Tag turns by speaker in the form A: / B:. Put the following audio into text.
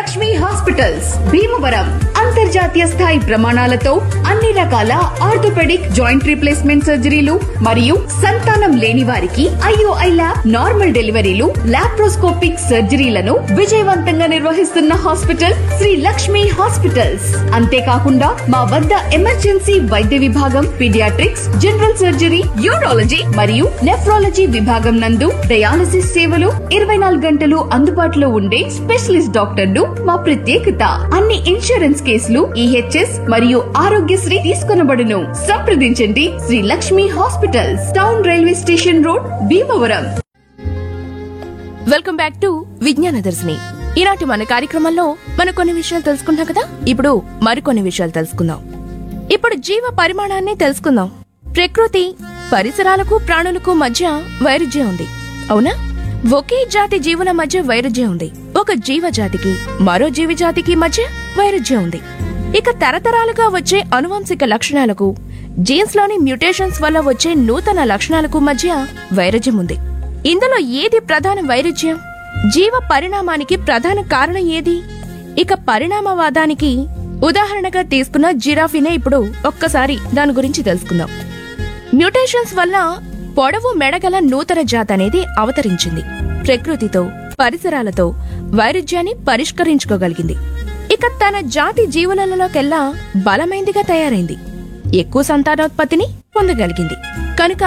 A: Lakshmi hospitals Bhimavaram అంతర్జాతీయ స్థాయి ప్రమాణాలతో అన్ని రకాల ఆర్థోపెడిక్ జాయింట్ రీప్లేస్మెంట్ సర్జరీలు మరియు సంతానం లేని వారికి IOI lab normal deliveries laparoscopic సర్జరీలను విజయవంతంగా నిర్వహిస్తున్న హాస్పిటల్ శ్రీ లక్ష్మి హాస్పిటల్స్ అంతేకాకుండా మా వద్ద ఎమర్జెన్సీ వైద్య విభాగం పీడియాట్రిక్స్ జనరల్ సర్జరీ యూరాలజీ మరియు నెఫ్రాలజీ విభాగం నందు డయాలసిస్ సేవలు ఇరవై నాలుగు గంటలు అందుబాటులో ఉండే స్పెషలిస్ట్ డాక్టర్లు మా ప్రత్యేకత అన్ని ఇన్సూరెన్స్ కేసులు ఈహెచ్ఎస్ మరియు ఆరోగ్యశ్రీ తీసుకొనబడును సంప్రదించండి Sri Lakshmi hospitals town railway station road Bhimavaram
B: welcome back to Vignana Darshini ఈనాటి మన కార్యక్రమంలో మనం కొన్ని విషయాలు తెలుసుకున్నాం కదా ఇప్పుడు మరికొన్ని విషయాలు తెలుసుకుందాం ఇప్పుడు జీవ పరిమాణాన్ని తెలుసుకుందాం ప్రకృతి పరిసరాలకు ప్రాణులకు మధ్య వైరుధ్యం ఉంది అవునా ఒకే జాతి జీవుల మధ్య వైరుధ్యం ఉంది ఒక జీవ జాతికి మరో జీవి జాతికి మధ్య వైరుధ్యం ఉంది ఇక తరతరాలుగా వచ్చే అనువంశిక లక్షణాలకు జీన్స్ లోని మ్యూటేషన్స్ వల్ల వచ్చే నూతన లక్షణాలకు మధ్య వైరుధ్యం ఉంది ఇందులో ఏది ప్రధాన వైరుధ్యం జీవ పరిణామానికి ప్రధాన కారణం ఏది ఇక పరిణామవాదానికి ఉదాహరణగా తీసుకున్న జిరాఫీనే ఇప్పుడు ఒక్కసారి దాని గురించి తెలుసుకుందాం మ్యూటేషన్స్ వల్ల పొడవు మెడగల నూతన జాతి అనేది అవతరించింది ప్రకృతితో పరిసరాలతో వైరుధ్యాన్ని పరిష్కరించుకోగలిగింది ఇక తన జాతి జీవులలోకెల్లా బలమైందిగా తయారైంది ఎక్కువ సంతానోత్పత్తిని పొందగలిగింది కనుక